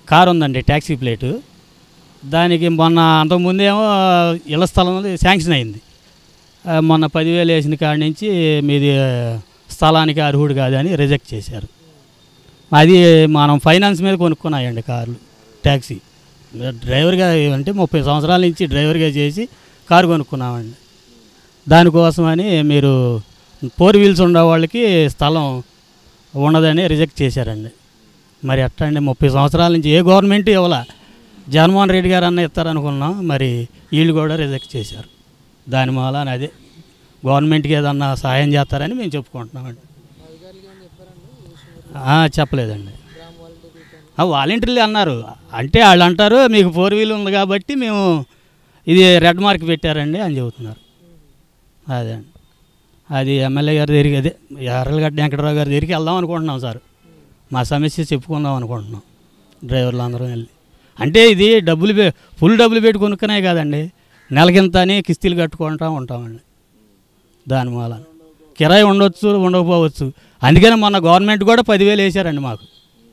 car ఉందండి taxi plate దానికి మొన్న అంతకుముందేమో ఇళ్ల స్థలం శాంక్షన్ అయింది ఆ, మొన్న పదివేలు వేసిన కాడి నుంచి మీది స్థలానికి అర్హుడు కాదని రిజెక్ట్ చేశారు అది మనం ఫైనాన్స్ మీద కొనుక్కున్నాయండి కార్లు ట్యాక్సీ డ్రైవర్గా అంటే ముప్పై సంవత్సరాల నుంచి డ్రైవర్గా చేసి కారు కొనుక్కున్నామండి దానికోసమని మీరు ఫోర్ వీల్స్ ఉండే వాళ్ళకి స్థలం ఉండదని రిజెక్ట్ చేశారండి మరి ఎట్లా అండి ముప్పై సంవత్సరాల నుంచి ఏ గవర్నమెంట్ ఇవ్వాల జగన్మోహన్ రెడ్డి గారు అన్న ఇస్తారనుకున్నాం మరి వీళ్ళు కూడా రిజెక్ట్ చేశారు దాని మూలాన అదే గవర్నమెంట్కి ఏదన్నా సహాయం చేస్తారని మేము చెప్పుకుంటున్నామండి ఆ, చెప్పలేదండి ఆ, వాలంటీర్లు అన్నారు అంటే వాళ్ళు అంటారు మీకు ఫోర్ వీల్ ఉంది కాబట్టి మేము ఇది రెడ్ మార్క్ పెట్టారండి అని చెబుతున్నారు అదే అండి అది ఎమ్మెల్యే గారి దగ్గరికి అదే ఎర్రలగడ్డ వెంకటరావు గారి దగ్గరికి వెళ్దాం అనుకుంటున్నాం సార్ మా సమస్య చెప్పుకుందాం అనుకుంటున్నాం డ్రైవర్లు అందరం వెళ్ళి అంటే ఇది డబ్బులు పె- ఫుల్ డబ్బులు పెట్టి కొనుక్కునే కాదండి నెలకింత అని కిస్తీలు కట్టుకుంటా ఉంటామండి దాని మూల కిరాయి ఉండొచ్చు ఉండకపోవచ్చు అందుకని మొన్న గవర్నమెంట్ కూడా పదివేలు వేశారండి మాకు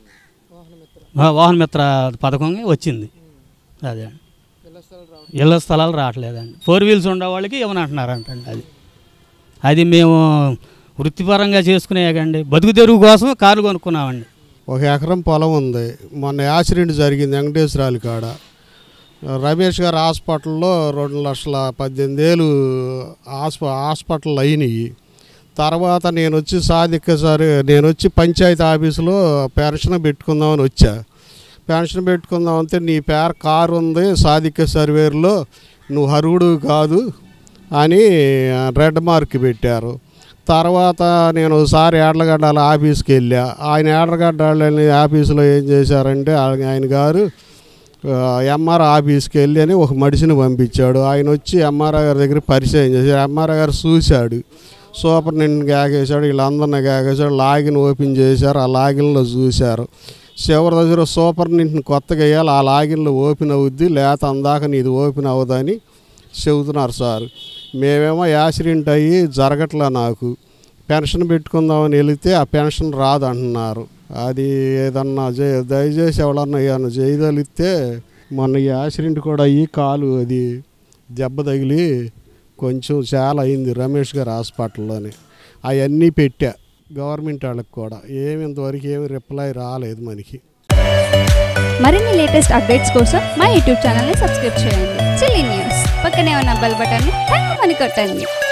ఆ, వాహన మిత్ర పథకం వచ్చింది అదే అండి ఇళ్ళ స్థలాలు రావట్లేదండి ఫోర్ వీల్స్ ఉండే వాళ్ళకి ఇవ్వనంటున్నారంటండి అది అది మేము వృత్తిపరంగా చేసుకునేకండి బతుకు తెరుగు కోసం కార్లు కొనుక్కున్నామండి ఒక ఎకరం పొలం ఉంది మొన్న యాక్సిడెంట్ జరిగింది వెంకటేశ్వరాల కాడ రమేష్ గారు హాస్పిటల్లో రెండు లక్షల పద్దెనిమిది వేలు హాస్ప హాస్పిటల్ అయినాయి తర్వాత నేను వచ్చి సాధిక సార్ నేను వచ్చి పంచాయతీ ఆఫీసులో పెన్షన్ పెట్టుకుందామని వచ్చా పెన్షన్ పెట్టుకుందాం అంటే నీ పేరు కారు ఉంది సాధిక సర్వేర్లో నువ్వు హరుడు కాదు అని రెడ్ మార్క్ పెట్టారు తర్వాత నేను ఒకసారి ఏడ్లగడ్డల ఆఫీస్కి వెళ్ళా ఆయన ఏడ్లగడ్డ ఆఫీసులో ఏం చేశారంటే ఆయన ఆయన గారు ఎంఆర్ ఆఫీస్కి వెళ్ళి అని ఒక మనిషిని పంపించాడు ఆయన వచ్చి ఎంఆర్ఆర్ గారి దగ్గర పరిచయం చేశాడు ఎంఆర్ఆర్ గారు చూశాడు సూపర్ నిన్ను గాకేశాడు వీళ్ళందరిని గాకేశాడు లాగిన్ ఓపెన్ చేశారు ఆ లాగిన్లో చూశారు చివరి దగ్గర సూపర్ నింటిని కొత్తగా వేయాలి ఆ లాగిన్లో ఓపెన్ అవుద్ది లేత అందాక నీది ఓపెన్ అవ్వదని చెబుతున్నారు సార్ మేమేమో యాక్సిడెంట్ అయ్యి జరగట్లే నాకు పెన్షన్ పెట్టుకుందామని వెళితే ఆ పెన్షన్ రాదు అంటున్నారు అది ఏదన్నా చే దయచేసి ఎవరన్నా ఏమన్నా చేయగలిగితే మొన్న ఈ యాక్సిడెంట్ కూడా అయ్యి కాలు అది దెబ్బ తగిలి కొంచెం చాలా అయింది రమేష్ గారు హాస్పిటల్లోనే అవన్నీ పెట్టా గవర్నమెంట్ వాళ్ళకి కూడా ఏమి ఇంతవరకు ఏమి రిప్లై రాలేదు మనకి మరిన్ని లేటెస్ట్ అప్డేట్స్ కోసం మా యూట్యూబ్ ఛానల్ని సబ్స్క్రైబ్ చేయండి చిల్లీ న్యూస్ పక్కనే ఉన్న బెల్ బటన్ని టంగ్ అని కొట్టండి